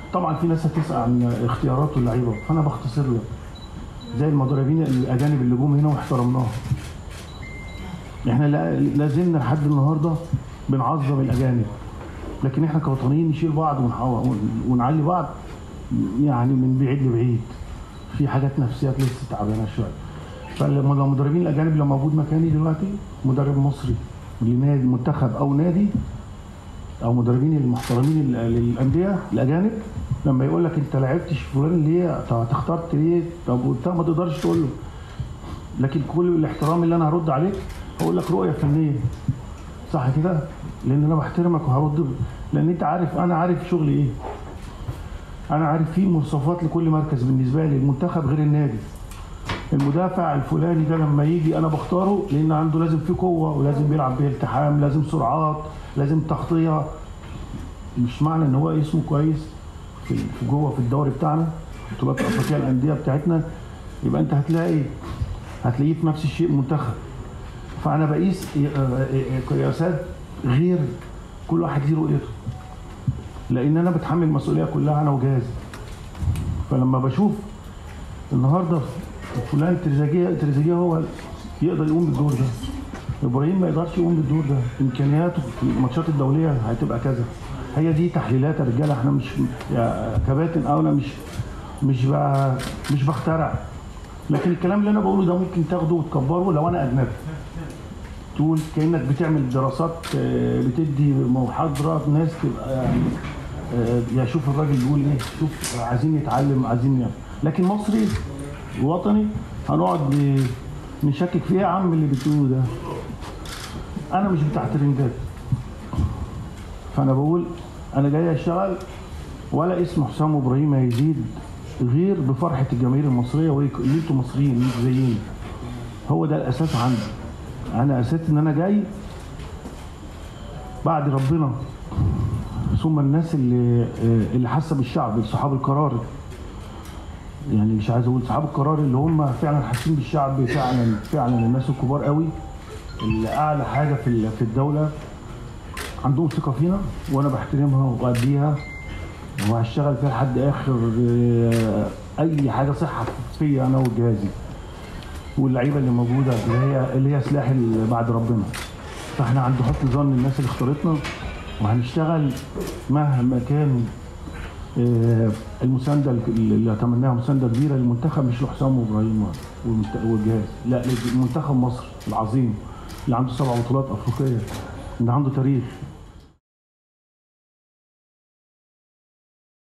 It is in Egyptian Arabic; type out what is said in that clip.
طبعا في ناس هتسال عن اختيارات اللعيبه فانا بختصر لك زي المدربين الاجانب اللي جم هنا واحترمناهم احنا لا لا زلنا لحد النهارده بنعظم الاجانب لكن احنا كوطنيين نشيل بعض ونحو- ونعلي بعض يعني من بعيد لبعيد في حاجات نفسيات لسه تعبانه شويه فلما المدربين الاجانب لو موجود مكاني دلوقتي مدرب مصري لنادي منتخب او نادي او مدربين المحترمين لل- للانديه الاجانب لما يقول لك انت لعبتش فلان ليه طب اخترت ليه طب وبتاع ما تقدرش تقول له لكن كل الاحترام اللي انا هرد عليك هقول لك رؤيه فنيه صح كده لان انا بحترمك وهرد لان انت عارف انا عارف شغلي ايه انا عارف في مواصفات لكل مركز بالنسبه لي المنتخب غير النادي المدافع الفلاني ده لما يجي انا بختاره لان عنده لازم فيه قوه ولازم بيلعب بالتحام لازم سرعات لازم تغطيه مش معنى ان هو اسمه كويس في في جوه في الدوري بتاعنا بطولات افريقيا الانديه بتاعتنا يبقى انت هتلاقي هتلاقيه في نفس الشيء منتخب فانا بقيس قياسات غير كل واحد ليه رؤيته لان انا بتحمل المسؤوليه كلها انا وجهازي فلما بشوف النهارده فلان تريزيجيه تريزيجيه هو يقدر يقوم بالدور ده ابراهيم ما يقدرش يقوم بالدور ده امكانياته في الماتشات الدوليه هتبقى كذا هي دي تحليلات يا رجاله احنا مش يا كباتن او انا مش مش ب- مش بخترع لكن الكلام اللي انا بقوله ده ممكن تاخده وتكبره لو انا اجنبي تقول كانك بتعمل دراسات آه، بتدي محاضره ناس تبقى يعني آه، يا شوف الراجل بيقول ايه شوف عايزين نتعلم عايزين نعمل لكن مصري وطني هنقعد ن- نشكك فيه يا عم اللي بتقوله ده انا مش بتاع ترندات فانا بقول انا جاي اشتغل ولا اسم حسام ابراهيم هيزيد غير بفرحه الجماهير المصريه وان انتوا مصريين مش زينا هو ده الاساس عندي انا اساس ان انا جاي بعد ربنا ثم الناس اللي اللي حاسه بالشعب صحاب القرار يعني مش عايز اقول صحاب القرار اللي هم فعلا حاسين بالشعب فعلا فعلا الناس الكبار قوي اللي اعلى حاجه في ال- في الدوله عندهم ثقه فينا وانا بحترمها وبأديها وهشتغل فيها لحد اخر آه، اي حاجه صحه فيا انا وجهازي واللعيبه اللي موجوده اللي هي اللي هي سلاح ال- بعد ربنا فاحنا عند حسن ظن الناس اللي اختارتنا وهنشتغل مهما كان آه، المسانده اللي اتمناها مسانده كبيره للمنتخب مش لحسام وابراهيم والمنت- والجهاز لا لمنتخب مصر العظيم اللي عنده سبع بطولات افريقيه اللي عنده تاريخ